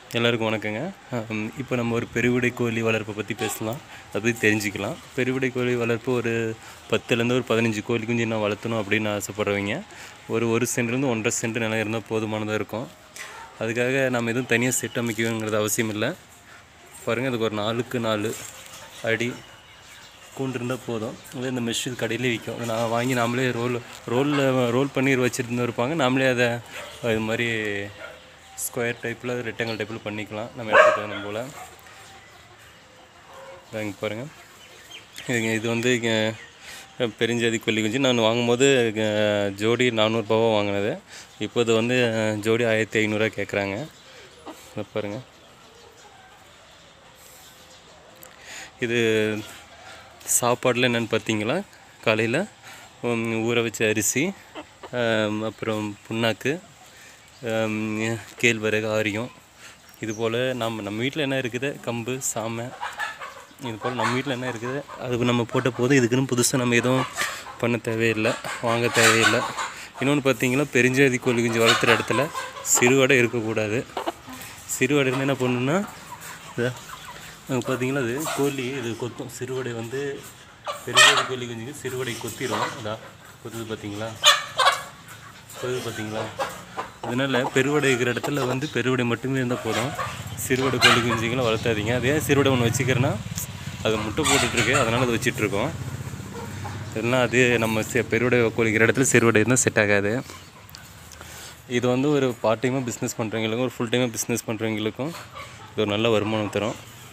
எல்லாருக்கும் வணக்கங்க ஹம், இப்போ நம்ம ஒரு பெருவிடை கோழி வளர்ப்பை பற்றி பேசலாம் அதை பற்றி தெரிஞ்சுக்கலாம் பெருவிடை கோழி வளர்ப்பு ஒரு பத்துலேருந்து ஒரு பதினஞ்சு கோழி குஞ்சு நான் வளர்த்தணும் அப்படின்னு ஆசைப்படுறவங்க ஒரு ஒரு சென்ட்லேருந்து ஒன்றரை சென்ட் நிலம் இருந்தால் போதுமானதாக இருக்கும் அதுக்காக நம்ம எதுவும் தனியாக செட் அமைக்கணுங்கிறது அவசியம் இல்லை பாருங்கள் அதுக்கு ஒரு நாலுக்கு நாலு அடி கூண்டு இருந்தால் போதும் அதே இந்த மெஷ் கடையிலே விற்கும் அதை நான் வாங்கி நாமளே ரோல் ரோலில் ரோல் பண்ணி வச்சுருந்து இருப்பாங்க நாமளே அதை இது மாதிரி ஸ்கொயர் டைப்பில் ரெக்டாங்கல் டைப்பில் பண்ணிக்கலாம் நம்ம எடுத்துகிட்டு தகுந்த போல் இங்கே பாருங்கள் இதுங்க இது வந்து இங்க பெருஞ்சாதி கொல்லி குஞ்சு நான் வாங்கும்போது இங்க ஜோடி நானூறுபாவா வாங்கினது இப்போ இது வந்து ஜோடி ஆயிரத்தி ஐநூறுரூவா கேட்குறாங்க இதை பாருங்கள் இது சாப்பாடில் என்னென்னு பார்த்தீங்களா காலையில் ஊற வச்ச அரிசி ஆம், அப்புறம் புண்ணாக்கு ஆம், கேழ்வரகு ஆரியம் இது போல் நம்ம நம்ம வீட்டில் என்ன இருக்குது கம்பு சாமை இது போல் நம்ம வீட்டில் என்ன இருக்குது அது நம்ம போட்ட போதும் இதுக்குன்னு புதுசாக நம்ம எதுவும் பண்ண தேவையில்லை வாங்க தேவையில்லை இன்னொன்று பார்த்தீங்கன்னா பெருஞ்சாதி கோழி குஞ்சு வளர்த்துற இடத்துல சிறுவடை இருக்கக்கூடாது சிறுவடை இருந்தால் என்ன பண்ணணும்னா இதை அங்கே பார்த்தீங்களா அது கோழி இது கொத்தும் சிறுவடை வந்து பெருஞ்சாதி கோழி குஞ்சுக்கு சிறுவடை கொத்திரும் அதா கொத்துது பார்த்தீங்களா கொத்துது பார்த்தீங்களா அதனால் பெருவடை இருக்கிற இடத்துல வந்து பெருவடை மட்டுமே இருந்தால் போதும் சிறுவடை கோழி குஞ்சுங்களை வளர்த்தாதீங்க அதே சிறுவடை ஒன்று வச்சுக்கிறேன்னா அது முட்டை போட்டுட்ருக்கு அதனால் அதை வச்சிட்ருக்கோம் இதெல்லாம் அது நம்ம சி- பெருவடை கோழிக்கிற இடத்துல சிறுவடை இருந்தால் செட் ஆகாது இது வந்து ஒரு பார்ட் டைமாக பிஸ்னஸ் பண்ணுறவங்களுக்கும் ஒரு ஃபுல் டைமாக பிஸ்னஸ் பண்ணுறவங்களுக்கும் இது ஒரு நல்ல வருமானம் தரும்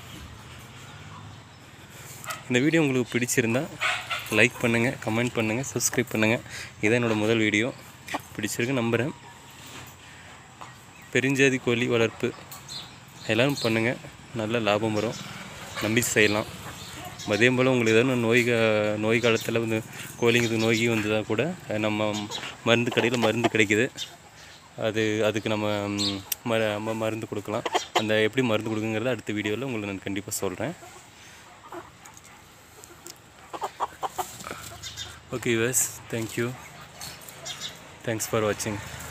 இந்த வீடியோ உங்களுக்கு பிடிச்சிருந்தா லைக் பண்ணுங்கள் கமெண்ட் பண்ணுங்கள் சப்ஸ்கிரைப் பண்ணுங்கள் இதான் என்னோடய முதல் வீடியோ பிடிச்சிருக்கு நம்புகிறேன் பெருஞ்சாதி கோழி வளர்ப்பு எல்லோரும் பண்ணுங்கள் நல்ல லாபம் வரும் நம்பி செய்யலாம் அதே போல் உங்களுக்கு ஏதாவது நோய் கா- நோய் காலத்தில் வந்து கோழிங்களுக்கு நோய் வந்ததாக கூட நம்ம மருந்து கடையில் மருந்து கிடைக்குது அது அதுக்கு நம்ம ம், ம ம- மருந்து கொடுக்கலாம் அந்த எப்படி மருந்து கொடுக்குங்கிறத அடுத்த வீடியோவில் உங்களுக்கு நான் கண்டிப்பாக சொல்கிறேன் okay US thank you thanks for வாட்சிங்